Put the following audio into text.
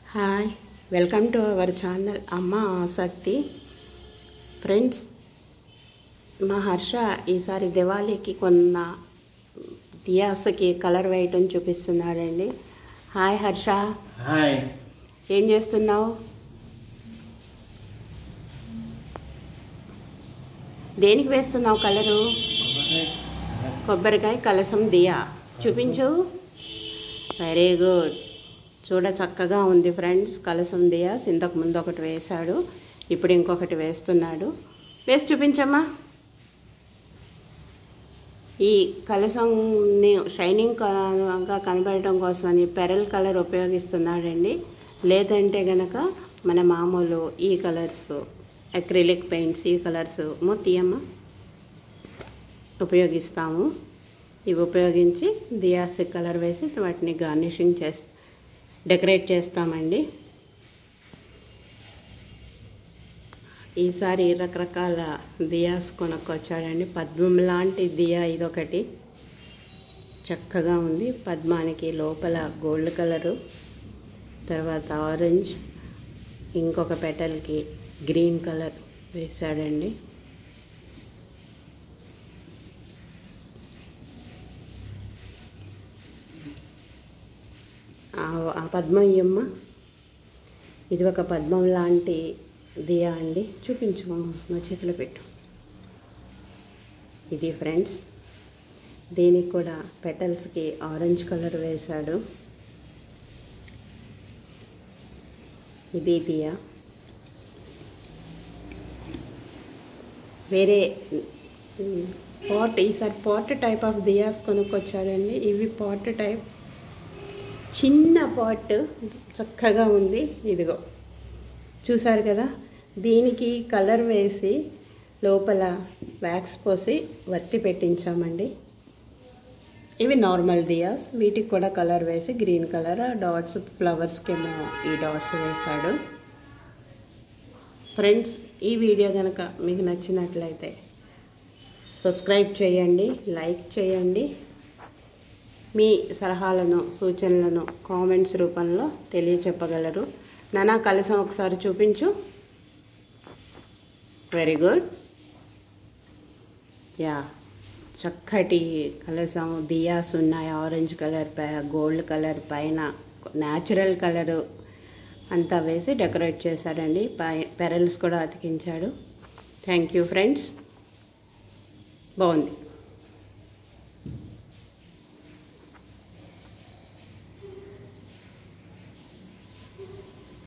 hi welcome to our channel అమ్మ ఆసక్తి friends మా హర్ష ఈసారి దివాళీకి కొన్న దియాసకి కలర్ వేయటం చూపిస్తున్నాడండి హాయ్ హర్ష హాయ్ ఏం చేస్తున్నావు దేనికి వేస్తున్నావు కలరు కొబ్బరికాయ కలసం దియా చూపించు వెరీ గుడ్ చూడ చక్కగా ఉంది ఫ్రెండ్స్ కలసం దియా ఇంతకు ముందు ఒకటి వేశాడు ఇప్పుడు ఇంకొకటి వేస్తున్నాడు వేసి చూపించమ్మా ఈ కలసంని షైనింగ్గా కనబడటం కోసమని పెరల్ కలర్ ఉపయోగిస్తున్నాడండి లేదంటే గనక మన మామూలు ఈ కలర్స్ అక్రిలిక్ పెయింట్స్ ఈ కలర్స్ తీయమ్మ ఉపయోగిస్తాము ఇవి ఉపయోగించి దియాసి కలర్ వేసి వాటిని గార్నిషింగ్ చేసి డెకరేట్ చేస్తామండి ఈసారి రకరకాల దియాస్ కొనుక్కొచ్చాడండి పద్మం లాంటి దియా ఇదొకటి చక్కగా ఉంది పద్మానికి లోపల గోల్డ్ కలరు తర్వాత ఆరెంజ్ ఇంకొక పెటల్కి గ్రీన్ కలర్ వేశాడండి ఆ- ఆ పద్మం ఇయ్యమ్మ ఇది ఒక పద్మం లాంటి దియా అండి చూపించు మామ, నా చేతిలో పెట్టు ఇది ఫ్రెండ్స్ దీనికి కూడా పెటల్స్కి ఆరెంజ్ కలర్ వేశాడు ఇది దియా వేరే పాట్ ఈసారి పాట్ టైప్ ఆఫ్ దియాస్ కొనుక్కొచ్చాడండి ఇవి పాట్ టైప్ చిన్న పాట్ చక్కగా ఉంది ఇదిగో చూసారు కదా దీనికి కలర్ వేసి లోపల వ్యాక్స్ పోసి వత్తి పెట్టించామండి ఇవి నార్మల్ దియాస్ వీటికి కూడా కలర్ వేసి గ్రీన్ కలర్ డాట్స్ ఫ్లవర్స్కేమో ఈ డాట్స్ వేశాడు ఫ్రెండ్స్ ఈ వీడియో కనుక మీకు నచ్చినట్లయితే సబ్స్క్రైబ్ చేయండి లైక్ చేయండి మీ సలహాలను సూచనలను కామెంట్స్ రూపంలో తెలియచెప్పగలరు నానా కలసం ఒకసారి చూపించు వెరీ గుడ్ యా చక్కటి కలసం దియాస్ ఉన్నాయి ఆరెంజ్ కలర్ పై గోల్డ్ కలర్ పైన న్యాచురల్ కలరు అంతా వేసి డెకరేట్ చేశాడండి పై పెరల్స్ కూడా అతికించాడు థ్యాంక్ యూ ఫ్రెండ్స్ బాగుంది